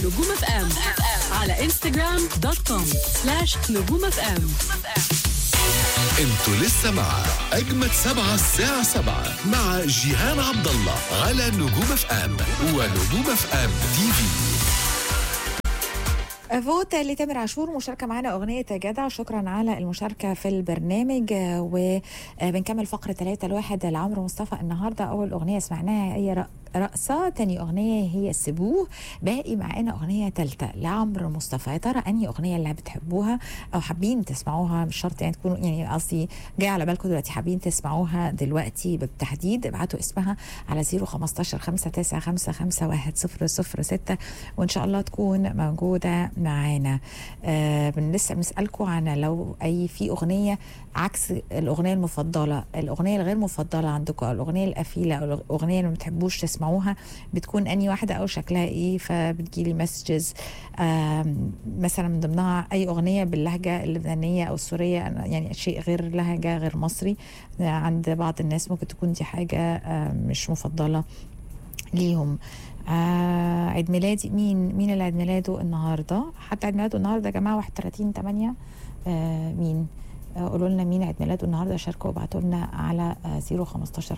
نجوم اف ام على انستغرام دوت كوم سلاش نجوم اف ام انتوا لسه مع اجمد سبعة الساعة سبعة مع جيهان عبد الله على نجوم اف ام ونجوم اف ام تي في فوت لتامر عاشور مشاركة معنا أغنية جدع شكرا على المشاركة في البرنامج آه، وبنكمل فقرة 3 الواحد لعمرو مصطفى النهاردة أول أغنية سمعناها هي رق- رقصة تاني أغنية هي سيبوه باقي معانا أغنية تالتة لعمرو مصطفى يا ترى أنهي أغنية اللي بتحبوها أو حابين تسمعوها مش شرط يعني تكونوا يعني قصدي جاي على بالكم دلوقتي حابين تسمعوها دلوقتي بالتحديد ابعتوا اسمها على 015 595 ستة وإن شاء الله تكون موجودة معانا آه بن- لسه بنسألكم عن لو أي في أغنية عكس الأغنية المفضلة الأغنية الغير مفضلة عندكم أو الأغنية القفيلة أو الأغنية اللي ما بتحبوش تسمعوها بتكون أني واحدة أو شكلها إيه فبتجيلي مسجز مثلا من ضمنها أي أغنية باللهجة اللبنانية أو السورية أنا يعني شيء غير لهجة غير مصري آه، عند بعض الناس ممكن تكون دي حاجة آه، مش مفضلة ليهم آه عيد ميلادي مين مين اللي عيد ميلاده النهارده حتى عيد ميلاده النهارده يا جماعه 31 8 آه مين آه، قولوا لنا مين عيد ميلاده النهارده شاركوا وابعتوا لنا على آه 015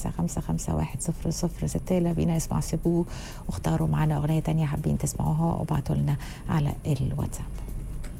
595 ستة يلا بينا نسمع سيبوه واختاروا معانا اغنيه تانية حابين تسمعوها وابعتوا لنا على الواتساب